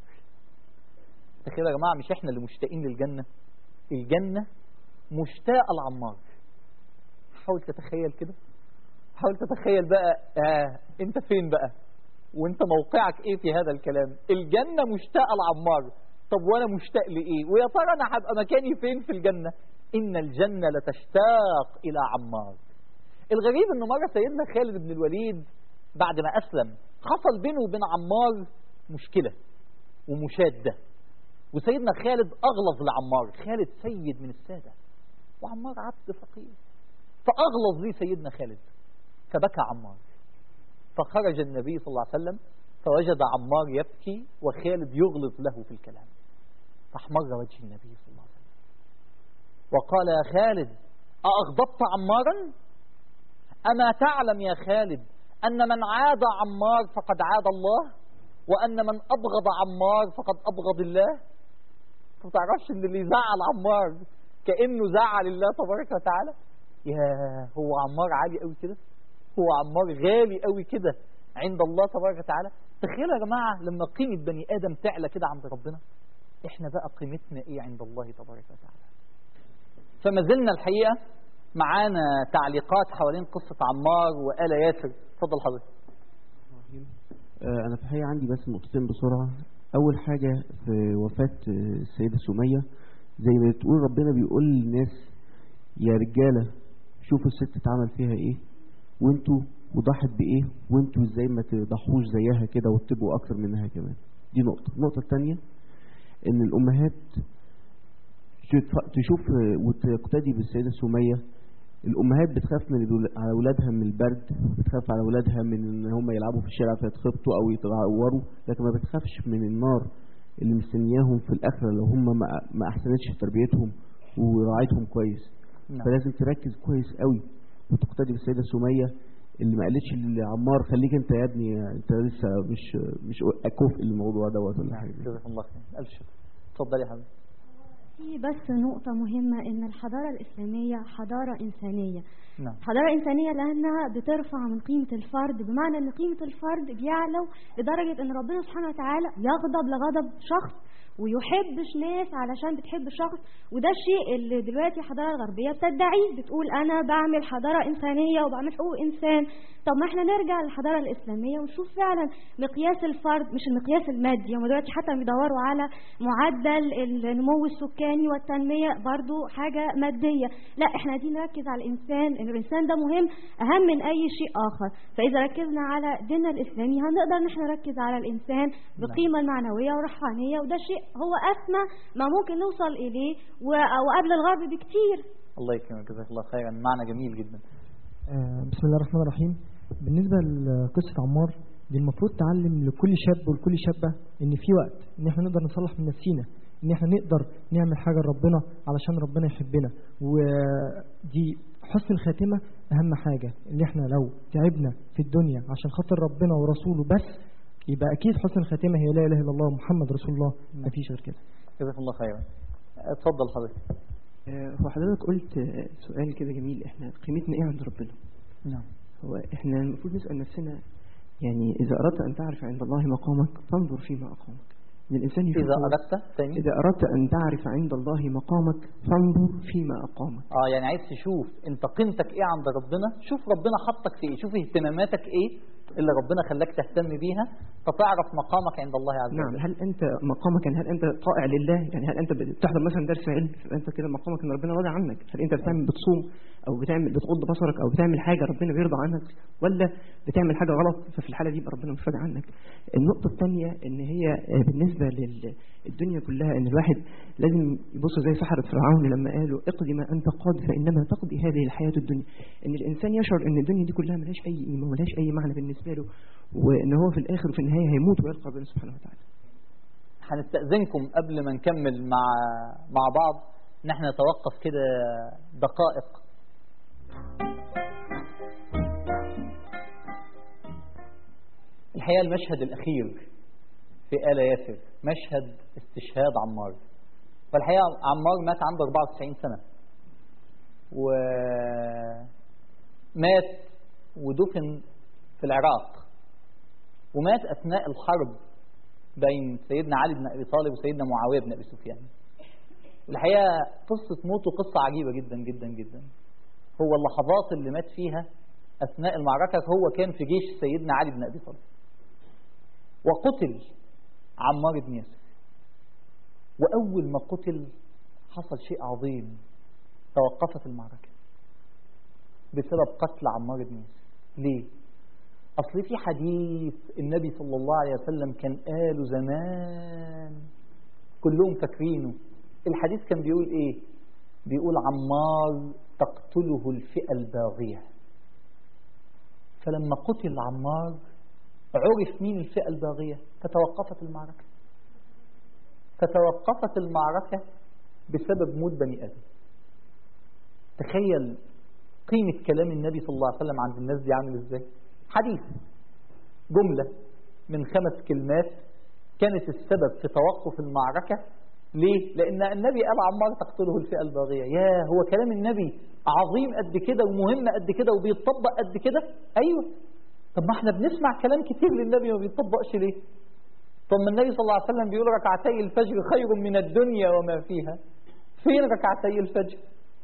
تخيل يا جماعة مش احنا اللي مشتاقين للجنة الجنة مشتاقة لعمار حاول تتخيل كده حاول تتخيل بقى آه انت فين بقى وانت موقعك ايه في هذا الكلام الجنة مشتاقة لعمار طب وانا مشتاق لايه ويا ترى انا هبقى مكاني فين في الجنة ان الجنة لتشتاق الى عمار الغريب ان مرة سيدنا خالد بن الوليد بعد ما اسلم حصل بينه وبين عمار مشكلة ومشادة وسيدنا خالد اغلظ لعمار خالد سيد من السادة وعمار عبد فقير فاغلظ لي سيدنا خالد فبكى عمار فخرج النبي صلى الله عليه وسلم فوجد عمار يبكي وخالد يغلظ له في الكلام فاحمر وجه النبي صلى الله عليه وسلم وقال يا خالد أأغضبت عمارا أما تعلم يا خالد أن من عاد عمار فقد عاد الله وأن من أبغض عمار فقد أبغض الله ما تعرفش ان اللي يزعل عمار كأنه زعل الله تبارك وتعالى يا هو عمار عالي قوي كده هو عمار غالي قوي كده عند الله تبارك وتعالى تخيلوا يا جماعة لما قيمة بني آدم تعلى كده عند ربنا احنا بقى قيمتنا ايه عند الله تبارك وتعالى فما زلنا الحقيقة معانا تعليقات حوالين قصة عمار وآل ياسر اتفضل حضرتك آه، أنا في الحقيقة عندي بس نقطتين بسرعة أول حاجة في وفاة آه، السيدة سمية زي ما بتقول ربنا بيقول للناس يا رجالة شوفوا الست اتعمل فيها ايه وانتوا وضحت بايه وانتوا ازاي ما تضحوش زيها كده وتبقوا اكتر منها كمان دي نقطة النقطة الثانية ان الامهات تشوف- تشوف آه، وتقتدي بالسيدة سمية الامهات بتخاف من الول- على اولادها من البرد بتخاف على اولادها من ان هم يلعبوا في الشارع فيتخبطوا او يتعوروا لكن ما بتخافش من النار اللي مستنياهم في الاخره لو هم ما ما احسنتش تربيتهم وراعيتهم كويس نعم. فلازم تركز كويس قوي وتقتدي بالسيده سميه اللي ما قالتش لعمار خليك انت يا ابني انت لسه مش مش كفء الموضوع دوت ولا حاجه جزاك الله خير ألف شكر اتفضلي يا حبيبي في بس نقطة مهمة إن الحضارة الإسلامية حضارة إنسانية نعم حضارة إنسانية لأنها بترفع من قيمة الفرد بمعنى أن قيمة الفرد بيعلو لدرجة أن ربنا سبحانه وتعالى يغضب لغضب شخص ويحبش ناس علشان بتحب شخص وده الشيء اللي دلوقتي الحضارة الغربية بتدعيه بتقول أنا بعمل حضارة إنسانية وبعمل حقوق إنسان طب ما احنا نرجع للحضارة الإسلامية ونشوف فعلا مقياس الفرد مش المقياس المادي هم دلوقتي حتى بيدوروا على معدل النمو السكاني والتنمية برضو حاجة مادية لا احنا عايزين نركز على الإنسان إن الإنسان ده مهم أهم من أي شيء آخر فإذا ركزنا على ديننا الإسلامي هنقدر ان احنا نركز على الإنسان بالقيمة المعنوية والروحانية وده شيء هو أسمى ما ممكن نوصل إليه و- وقبل الغرب بكتير الله يكرمك جزاك الله خيرا معنى جميل جدا آه، بسم الله الرحمن الرحيم بالنسبة لقصة عمار دي المفروض تعلم لكل شاب ولكل شابة ان في وقت ان احنا نقدر نصلح من نفسينا ان احنا نقدر نعمل حاجة لربنا علشان ربنا يحبنا ودي حسن الخاتمة اهم حاجة ان احنا لو تعبنا في الدنيا عشان خاطر ربنا ورسوله بس يبقى اكيد حسن الخاتمة هي لا اله الا الله محمد رسول الله مفيش غير كده جزاك الله خيرا اتفضل حضرتك آه، هو حضرتك قلت آه، سؤال كده جميل احنا قيمتنا ايه عند ربنا نعم هو احنا المفروض نسأل نفسنا يعني إذا أردت أن تعرف عند الله مقامك فانظر فيما أقامك إن الإنسان يشوف إذا هو- أردت تاني إذا أردت أن تعرف عند الله مقامك فانظر فيما أقامك اه يعني عايز تشوف انت قيمتك ايه عند ربنا شوف ربنا حطك في ايه شوف اهتماماتك ايه اللي ربنا خلاك تهتم بيها فتعرف مقامك عند الله عز نعم وجل هل أنت مقامك يعني هل أنت طائع لله يعني هل أنت بتحضر مثلا درس علم فأنت كده مقامك إن ربنا راضي عنك هل أنت بتعمل بتصوم أو بتعمل بتغض بصرك أو بتعمل حاجة ربنا بيرضى عنك ولا بتعمل حاجة غلط ففي الحالة دي يبقى ربنا مش راضي عنك النقطة الثانية إن هي آه، بالنسبة للدنيا كلها إن الواحد لازم يبص زي سحرة فرعون لما قالوا اقضي ما أنت قاض فإنما تقضي هذه الحياة الدنيا إن الإنسان يشعر إن الدنيا دي كلها ملهاش أي قيمة وملهاش أي معنى بالنسبة له وإن هو في الآخر وفي النهاية هيموت ويلقى ربنا سبحانه وتعالى هنستأذنكم قبل ما نكمل مع مع بعض ان احنا نتوقف كده دقائق الحقيقة المشهد الأخير في آل ياسر مشهد استشهاد عمار والحقيقة عمار مات عنده 94 سنة ومات ودفن في العراق ومات أثناء الحرب بين سيدنا علي بن أبي طالب وسيدنا معاوية بن أبي سفيان الحقيقة قصة موته قصة عجيبة جدا جدا جدا هو اللحظات اللي مات فيها أثناء المعركة هو كان في جيش سيدنا علي بن أبي طالب وقتل عمار بن ياسر وأول ما قتل حصل شيء عظيم توقفت المعركة بسبب قتل عمار بن ياسر ليه؟ أصل في حديث النبي صلى الله عليه وسلم كان قاله زمان كلهم فاكرينه الحديث كان بيقول إيه؟ بيقول عمار تقتله الفئة الباغية فلما قتل عمار عرف مين الفئة الباغية فتوقفت المعركة فتوقفت المعركة بسبب موت بني آدم تخيل قيمة كلام النبي صلى الله عليه وسلم عند الناس دي عامل ازاي حديث جملة من خمس كلمات كانت السبب في توقف المعركة ليه؟ لأن النبي قال عمار تقتله الفئة الباغية يا هو كلام النبي عظيم قد كده ومهم قد كده وبيتطبق قد كده أيوة طب ما احنا بنسمع كلام كتير للنبي ما بيتطبقش ليه طب ما النبي صلى الله عليه وسلم بيقول ركعتي الفجر خير من الدنيا وما فيها فين ركعتي الفجر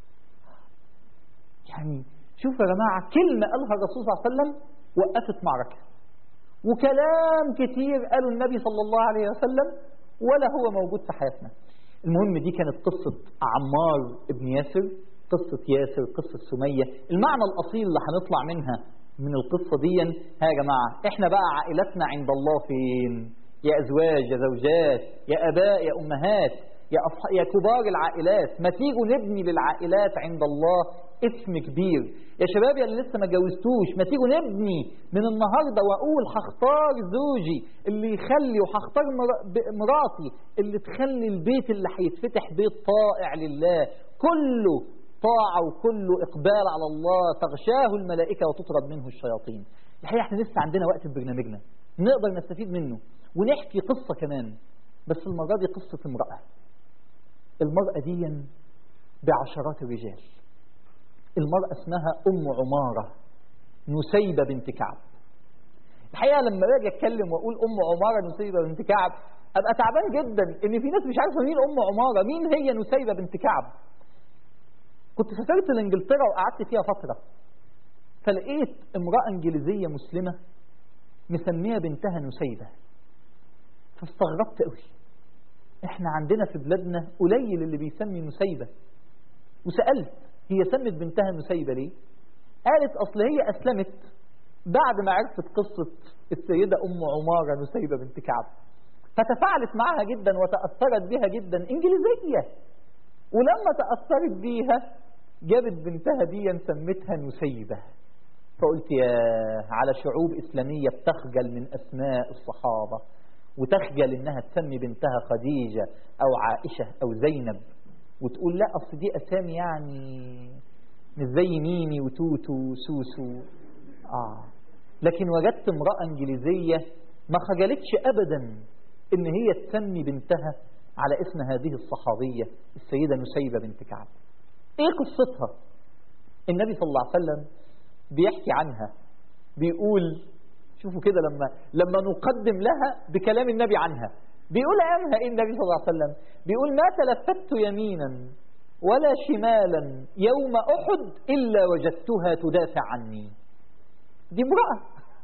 يعني شوف يا جماعة كلمة قالها الرسول صلى الله عليه وسلم وقفت معركة وكلام كتير قاله النبي صلى الله عليه وسلم ولا هو موجود في حياتنا المهم دي كانت قصة عمار ابن ياسر قصة ياسر قصة سمية المعنى الأصيل اللي هنطلع منها من القصة دي ها يا جماعة احنا بقى عائلتنا عند الله فين يا أزواج يا زوجات يا أباء يا أمهات يا, أصح... يا كبار العائلات ما تيجوا نبني للعائلات عند الله اسم كبير يا شباب يا اللي لسه ما جوزتوش ما تيجوا نبني من النهارده واقول هختار زوجي اللي يخلي وهختار مر- ب- مراتي اللي تخلي البيت اللي هيتفتح بيت طائع لله كله طاعة وكله إقبال على الله تغشاه الملائكة وتطرد منه الشياطين الحقيقة احنا لسه عندنا وقت في برنامجنا نقدر نستفيد منه ونحكي قصة كمان بس المرة دي قصة امرأة المرأة دي بعشرات الرجال المرأة اسمها أم عمارة نسيبة بنت كعب الحقيقة لما باجي أتكلم وأقول أم عمارة نسيبة بنت كعب أبقى تعبان جدا إن في ناس مش عارفة مين أم عمارة مين هي نسيبة بنت كعب كنت سافرت لإنجلترا وقعدت فيها فترة فلقيت امرأة إنجليزية مسلمة مسمية بنتها نسيبة فاستغربت قوي احنا عندنا في بلادنا قليل اللي بيسمي نسيبة وسألت هي سمت بنتها نسيبة ليه قالت أصل هي أسلمت بعد ما عرفت قصة السيدة أم عمارة نسيبة بنت كعب فتفاعلت معها جدا وتأثرت بها جدا إنجليزية ولما تأثرت بيها جابت بنتها دي سمتها نسيبة فقلت يا على شعوب إسلامية بتخجل من أسماء الصحابة وتخجل إنها تسمي بنتها خديجة أو عائشة أو زينب وتقول لا أصل دي أسامي يعني مش زي ميمي وتوتو وسوسو آه لكن وجدت امرأة إنجليزية ما خجلتش أبدا إن هي تسمي بنتها على اسم هذه الصحابية السيدة نسيبة بنت كعب إيه قصتها النبي صلى الله عليه وسلم بيحكي عنها بيقول شوفوا كده لما لما نقدم لها بكلام النبي عنها بيقول عنها ايه النبي صلى الله عليه وسلم بيقول ما تلفت يمينا ولا شمالا يوم احد الا وجدتها تدافع عني دي امراه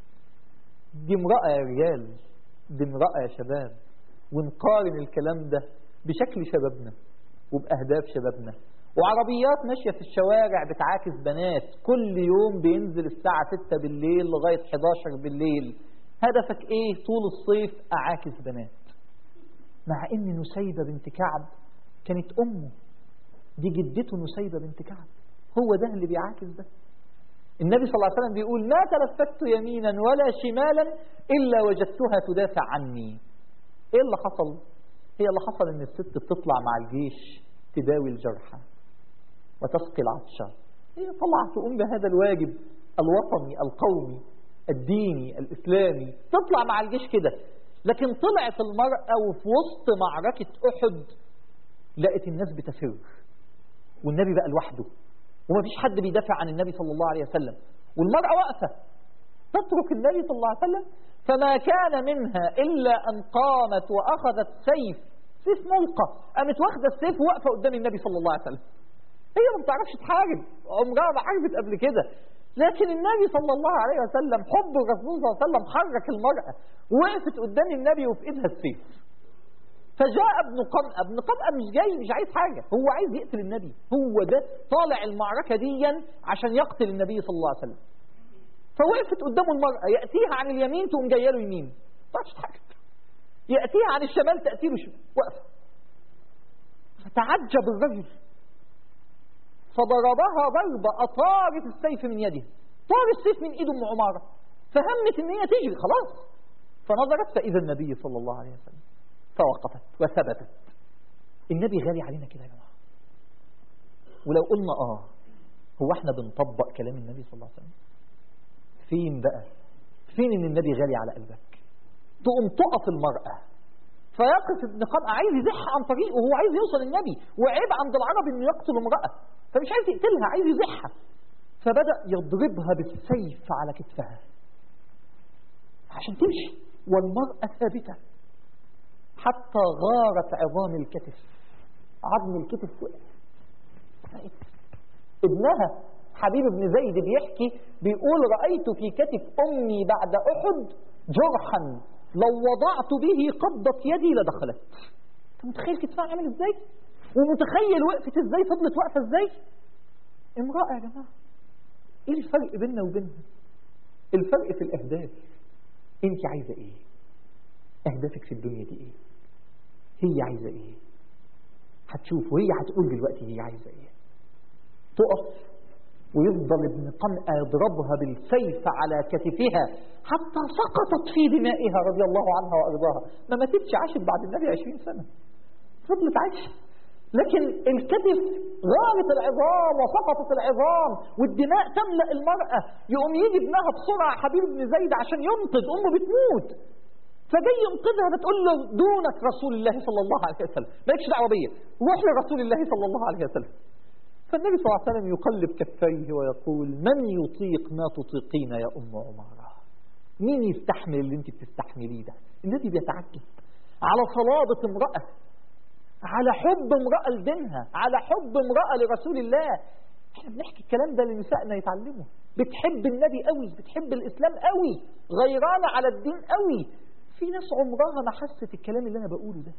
دي امراه يا رجال دي امراه يا شباب ونقارن الكلام ده بشكل شبابنا وباهداف شبابنا وعربيات ماشية في الشوارع بتعاكس بنات كل يوم بينزل الساعة 6 بالليل لغاية 11 بالليل هدفك ايه طول الصيف اعاكس بنات مع ان نسيبة بنت كعب كانت امه دي جدته نسيبة بنت كعب هو ده اللي بيعاكس ده النبي صلى الله عليه وسلم بيقول ما تلفت يمينا ولا شمالا إلا وجدتها تدافع عني ايه اللي حصل هي اللي حصل ان الست بتطلع مع الجيش تداوي الجرحى وتسقي العطشة هي طلعت تقوم بهذا الواجب الوطني القومي الديني الإسلامي تطلع مع الجيش كده لكن طلعت المرأة وفي وسط معركة أحد لقت الناس بتفر والنبي بقى لوحده وما فيش حد بيدافع عن النبي صلى الله عليه وسلم والمرأة واقفة تترك النبي صلى الله عليه وسلم فما كان منها إلا أن قامت وأخذت سيف سيف ملقى قامت واخدة السيف وواقفة قدام النبي صلى الله عليه وسلم هي ما بتعرفش تحارب عمرها ما حاربت قبل كده لكن النبي صلى الله عليه وسلم حب الرسول صلى الله عليه وسلم حرك المرأة وقفت قدام النبي وفي ايدها السيف فجاء ابن قمأة ابن قمأة مش جاي مش عايز حاجة هو عايز يقتل النبي هو ده طالع المعركة دي عشان يقتل النبي صلى الله عليه وسلم فوقفت قدامه المرأة يأتيها عن اليمين تقوم جايه له يمين ما تعرفش تحارب يأتيها عن الشمال تأتي له شمال واقفة فتعجب الرجل فضربها ضربة أطارت السيف من يده طار السيف من إيد أم عمارة فهمت إن هي تجري خلاص فنظرت فإذا النبي صلى الله عليه وسلم فوقفت وثبتت النبي غالي علينا كده يا جماعة ولو قلنا آه هو احنا بنطبق كلام النبي صلى الله عليه وسلم فين بقى فين ان النبي غالي على قلبك تقوم تقف المرأة فيقف ابن قمع عايز يزحها عن طريقه وهو عايز يوصل النبي وعيب عند العرب انه يقتل امرأة فمش عايز يقتلها عايز يزحها فبدأ يضربها بالسيف على كتفها عشان تمشي والمرأة ثابتة حتى غارت عظام الكتف عظم الكتف وقع ابنها حبيب بن زيد بيحكي بيقول رأيت في كتف أمي بعد أحد جرحا لو وضعت به قبضة يدي لدخلت انت متخيل كتفها عامل ازاي ومتخيل وقفت ازاي فضلت واقفة ازاي امرأة يا جماعة ايه الفرق بيننا وبينها الفرق في الاهداف انت عايزة ايه اهدافك في الدنيا دي ايه هي عايزة ايه هتشوف وهي هتقول دلوقتي هي عايزة ايه تقف ويفضل ابن قمأ يضربها بالسيف على كتفها حتى سقطت في دمائها رضي الله عنها وأرضاها ما ماتتش عاشت بعد النبي عشرين سنة فضلت عايشة لكن الكتف غارت العظام وسقطت العظام والدماء تملأ المرأة يقوم يجي ابنها بسرعة حبيب بن زيد عشان ينقذ أمه بتموت فجاي ينقذها بتقول له دونك رسول الله صلى الله عليه وسلم مالكش دعوه بيا روح لرسول الله صلى الله عليه وسلم فالنبي صلى الله عليه وسلم يقلب كفيه ويقول من يطيق ما تطيقين يا ام عماره مين يستحمل اللي انت بتستحمليه ده النبي بيتعجب على صلابه امراه على حب امراه لدينها على حب امراه لرسول الله احنا بنحكي الكلام ده لنسائنا يتعلموا بتحب النبي قوي بتحب الاسلام قوي غيرانه على الدين قوي في ناس عمرها ما حست الكلام اللي انا بقوله ده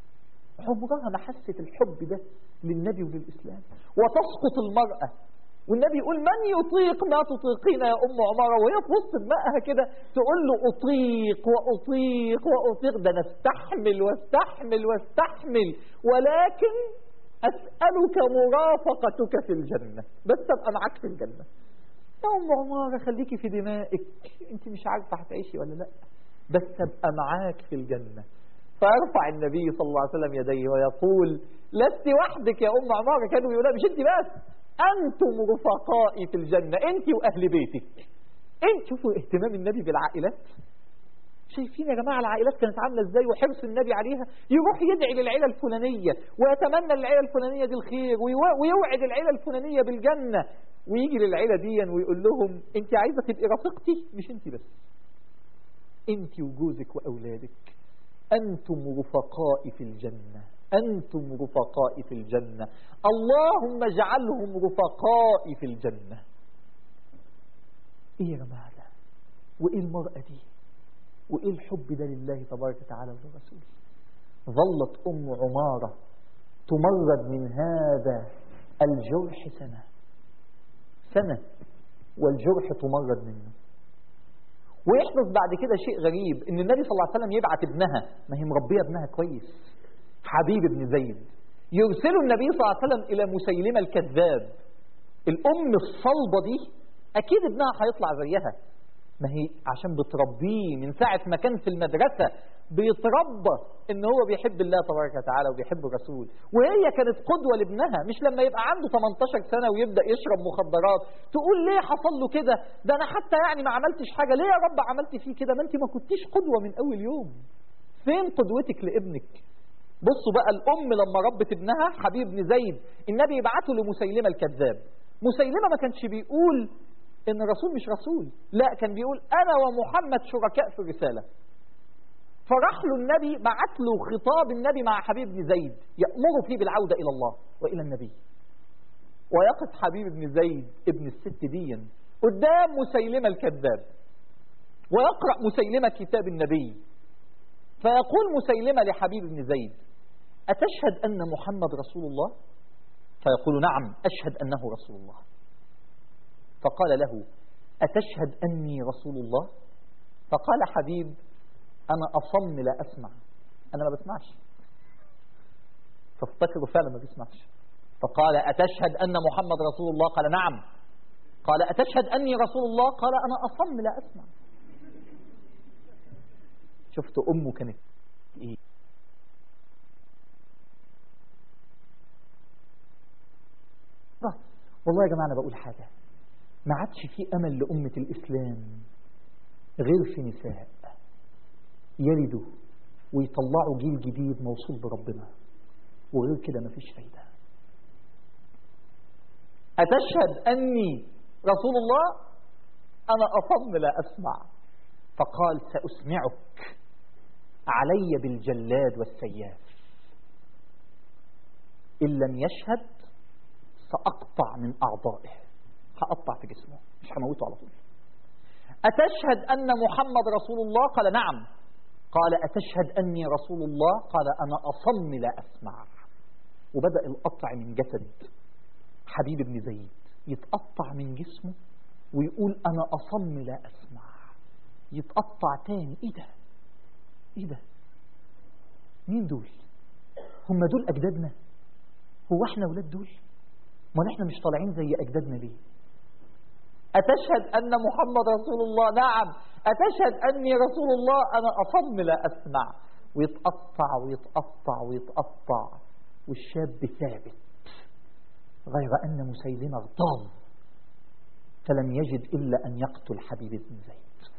عمرها ما حست الحب ده للنبي وللإسلام وتسقط المرأة والنبي يقول من يطيق ما تطيقين يا أم عمارة وهي في وسط دماغها كده تقول له أطيق وأطيق وأطيق ده أنا استحمل واستحمل واستحمل ولكن أسألك مرافقتك في الجنة بس أبقى معاك في الجنة يا أم عمارة خليكي في دمائك أنت مش عارفة هتعيشي ولا لأ بس أبقى معاك في الجنة فيرفع النبي صلى الله عليه وسلم يديه ويقول لست وحدك يا أم عمارة كانوا يقولوا مش أنت بس أنتم رفقائي في الجنة أنت وأهل بيتك أنت شوفوا اهتمام النبي بالعائلات شايفين يا جماعة العائلات كانت عاملة ازاي وحرص النبي عليها يروح يدعي للعيلة الفلانية ويتمنى للعيلة الفلانية دي الخير ويوعد العيلة الفلانية بالجنة ويجي للعيلة دي ويقول لهم انت عايزة تبقي رفيقتي مش انت بس انت وجوزك وأولادك أنتم رفقائي في الجنة أنتم رفقائي في الجنة اللهم اجعلهم رفقائي في الجنة إيه يا جماعة ده وإيه المرأة دي وإيه الحب ده لله تبارك وتعالى ولرسوله ظلت أم عمارة تمرد من هذا الجرح سنة سنة والجرح تمرد منه ويحدث بعد كده شيء غريب ان النبي صلى الله عليه وسلم يبعت ابنها ما هي مربيه ابنها كويس حبيب بن زيد يرسل النبي صلى الله عليه وسلم الى مسيلمه الكذاب الام الصلبه دي اكيد ابنها هيطلع زيها ما هي عشان بتربيه من ساعة ما كان في المدرسة بيتربى ان هو بيحب الله تبارك وتعالى وبيحب الرسول وهي كانت قدوة لابنها مش لما يبقى عنده 18 سنة ويبدأ يشرب مخدرات تقول ليه حصل له كده ده انا حتى يعني ما عملتش حاجة ليه يا رب عملت فيه كده ما انت ما كنتيش قدوة من اول يوم فين قدوتك لابنك بصوا بقى الام لما ربت ابنها حبيب بن زيد النبي يبعته لمسيلمة الكذاب مسيلمة ما كانش بيقول ان الرسول مش رسول لا كان بيقول انا ومحمد شركاء في الرسالة فراح له النبي بعت له خطاب النبي مع حبيب بن زيد يأمره فيه بالعودة إلى الله وإلى النبي ويقف حبيب بن زيد ابن الست ديا قدام مسيلمة الكذاب ويقرأ مسيلمة كتاب النبي فيقول مسيلمة لحبيب بن زيد أتشهد أن محمد رسول الله فيقول نعم أشهد أنه رسول الله فقال له أتشهد أني رسول الله فقال حبيب أنا أصم لا أسمع أنا ما بسمعش فافتكروا فعلا ما بيسمعش فقال أتشهد أن محمد رسول الله قال نعم قال أتشهد أني رسول الله قال أنا أصم لا أسمع شفت أمه كانت إيه والله يا جماعة أنا بقول حاجة ما عادش في أمل لأمة الإسلام غير في نساء يلدوا ويطلعوا جيل جديد موصول بربنا وغير كده مفيش فايدة أتشهد أني رسول الله أنا أصم لا أسمع فقال سأسمعك علي بالجلاد والسياف إن لم يشهد سأقطع من أعضائه هقطع في جسمه مش هموته على طول أتشهد أن محمد رسول الله قال نعم قال أتشهد أني رسول الله قال أنا أصم لا أسمع وبدأ القطع من جسد حبيب بن زيد يتقطع من جسمه ويقول أنا أصم لا أسمع يتقطع تاني إيه ده إيه ده مين دول هم دول أجدادنا هو احنا ولاد دول ما احنا مش طالعين زي أجدادنا ليه أتشهد أن محمد رسول الله نعم أتشهد أني رسول الله أنا أصم لا أسمع ويتقطع ويتقطع ويتقطع والشاب ثابت غير أن مسيلمة اغتاظ فلم يجد إلا أن يقتل حبيب بن زيد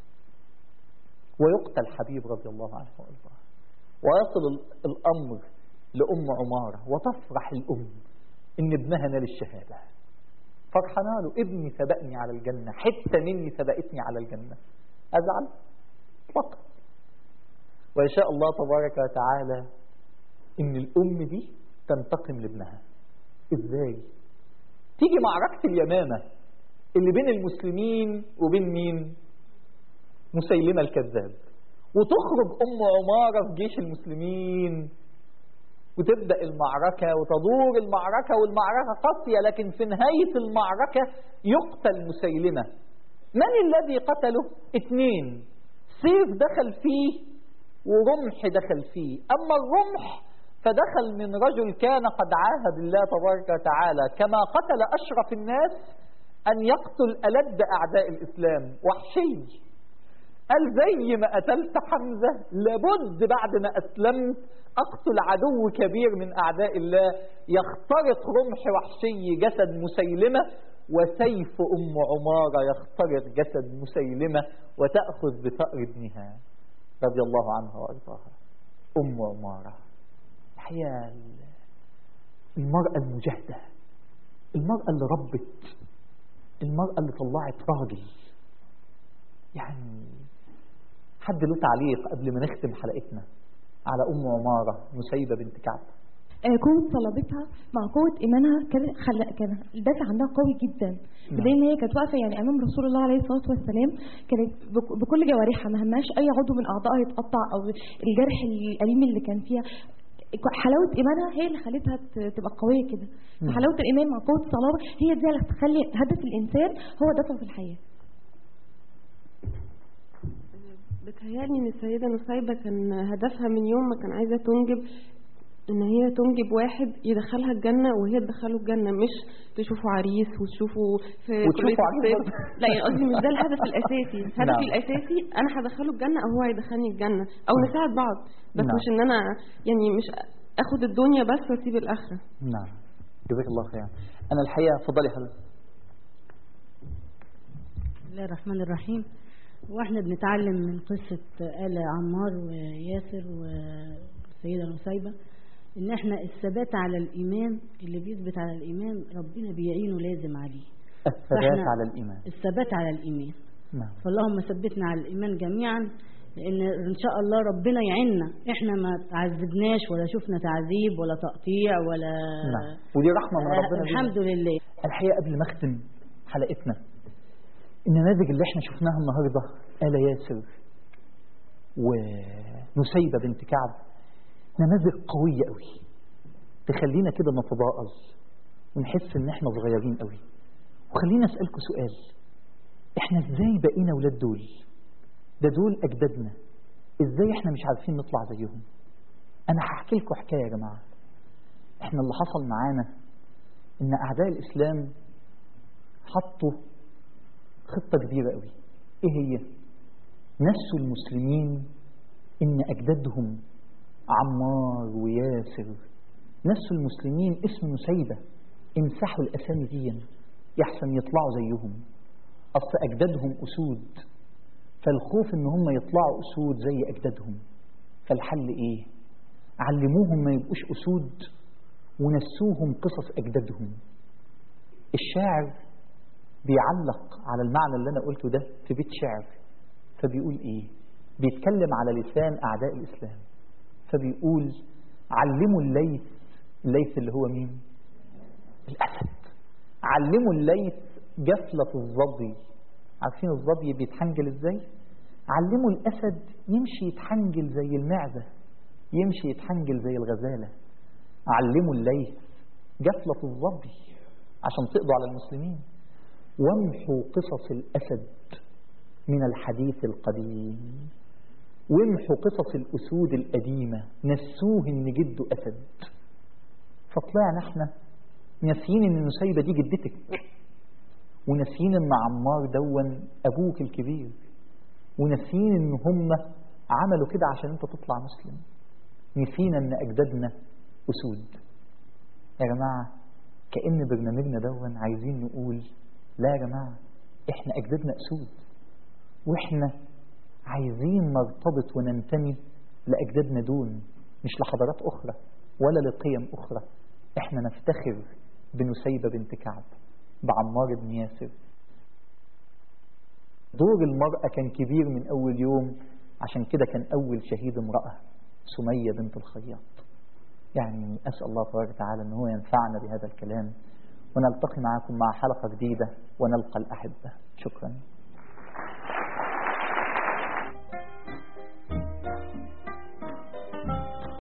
ويقتل حبيب رضي الله عنه وارضاه ويصل الأمر لأم عمارة وتفرح الأم إن ابنها نال الشهادة فرحانة له ابني سبقني على الجنة حتة مني سبقتني على الجنة أزعل فقط ويشاء الله تبارك وتعالى إن الأم دي تنتقم لابنها إزاي تيجي معركة اليمامة اللي بين المسلمين وبين مين مسيلمة الكذاب وتخرج أم عمارة في جيش المسلمين وتبدأ المعركة وتدور المعركة والمعركة قاسية لكن في نهاية المعركة يقتل مسيلمة من الذي قتله؟ اثنين سيف دخل فيه ورمح دخل فيه أما الرمح فدخل من رجل كان قد عاهد الله تبارك وتعالى كما قتل أشرف الناس أن يقتل ألد أعداء الإسلام وحشي قال زي ما قتلت حمزة لابد بعد ما أسلمت أقتل عدو كبير من أعداء الله يخترق رمح وحشي جسد مسيلمة وسيف أم عمارة يخترق جسد مسيلمة وتأخذ بثأر ابنها رضي الله عنها وأرضاها أم عمارة الحقيقة المرأة المجاهدة المرأة اللي ربت المرأة اللي طلعت راجل يعني حد له تعليق قبل ما نختم حلقتنا على أم عمارة نسيبة بنت كعب قوة صلابتها مع قوة إيمانها كان خل... كان الدافع عندها قوي جدا بدليل إن هي كانت واقفة يعني أمام رسول الله عليه الصلاة والسلام كانت بك... بكل جوارحها ما هماش أي عضو من أعضائها يتقطع أو الجرح الأليم اللي كان فيها حلاوة إيمانها هي اللي خلتها تبقى قوية كده حلاوة الإيمان مع قوة الصلابة هي دي اللي هتخلي هدف الإنسان هو دفعه في الحياة بتهيألي ان السيدة نصيبة كان هدفها من يوم ما كان عايزة تنجب ان هي تنجب واحد يدخلها الجنة وهي تدخله الجنة مش تشوفه عريس وتشوفه في كلية الطب لا يعني قصدي مش ده الهدف الاساسي الهدف نعم. الاساسي انا هدخله الجنة او هو هيدخلني الجنة او نساعد بعض بس نعم. مش ان انا يعني مش اخد الدنيا بس واسيب الاخرة نعم جزاك الله خير أنا الحقيقة فضلي حضرتك بسم الله الرحمن الرحيم واحنا بنتعلم من قصة آل عمار وياسر والسيدة نسيبة ان احنا الثبات على الايمان اللي بيثبت على الايمان ربنا بيعينه لازم عليه الثبات فإحنا- على الإيمان الثبات على الايمان نعم فاللهم ثبتنا على الايمان جميعا لان ان شاء الله ربنا يعيننا احنا ما تعذبناش ولا شفنا تعذيب ولا تقطيع ولا نعم ودي رحمة من ربنا آه لينا. الحمد لله الحقيقة قبل ما أختم حلقتنا النماذج اللي احنا شفناها النهاردة آل ياسر ونسيبة بنت كعب نماذج قوية قوي تخلينا كده نتضاءل ونحس ان احنا صغيرين قوي وخلينا اسألكم سؤال احنا ازاي بقينا ولاد دول ده دول اجدادنا ازاي احنا مش عارفين نطلع زيهم انا هحكي لكم حكاية يا جماعة احنا اللي حصل معانا ان اعداء الاسلام حطوا خطة كبيرة قوي ايه هي نسوا المسلمين ان اجدادهم عمار وياسر نسوا المسلمين اسم نسيبة امسحوا الاسامي دي يحسن يطلعوا زيهم اصل اجدادهم اسود فالخوف ان هم يطلعوا اسود زي اجدادهم فالحل ايه علموهم ما يبقوش اسود ونسوهم قصص اجدادهم الشاعر بيعلق على المعنى اللي انا قلته ده في بيت شعر فبيقول ايه بيتكلم على لسان أعداء الإسلام فبيقول علموا الليث الليث اللي هو مين الأسد علموا الليث جفلة الظبي عارفين الظبي بيتحنجل ازاي علموا الأسد يمشي يتحنجل زي المعدة يمشي يتحنجل زي الغزالة علموا الليث جفلة الظبي عشان تقضوا على المسلمين وامحوا قصص الأسد من الحديث القديم وامحوا قصص الأسود القديمة نسوه إن جده أسد فطلعنا احنا ناسيين إن نسيبة دي جدتك وناسيين إن عمار دون أبوك الكبير وناسيين إن هم عملوا كده عشان أنت تطلع مسلم نسينا إن أجدادنا أسود يا جماعة كأن برنامجنا دون عايزين نقول لا يا جماعة احنا أجدادنا أسود واحنا عايزين نرتبط وننتمي لأجدادنا دون مش لحضارات أخرى ولا لقيم أخرى احنا نفتخر بنسيبة بنت كعب بعمار بن ياسر دور المرأة كان كبير من أول يوم عشان كده كان أول شهيد امرأة سمية بنت الخياط يعني أسأل الله تبارك وتعالى أن هو ينفعنا بهذا الكلام ونلتقي معكم مع حلقة جديدة ونلقى الأحبة شكرا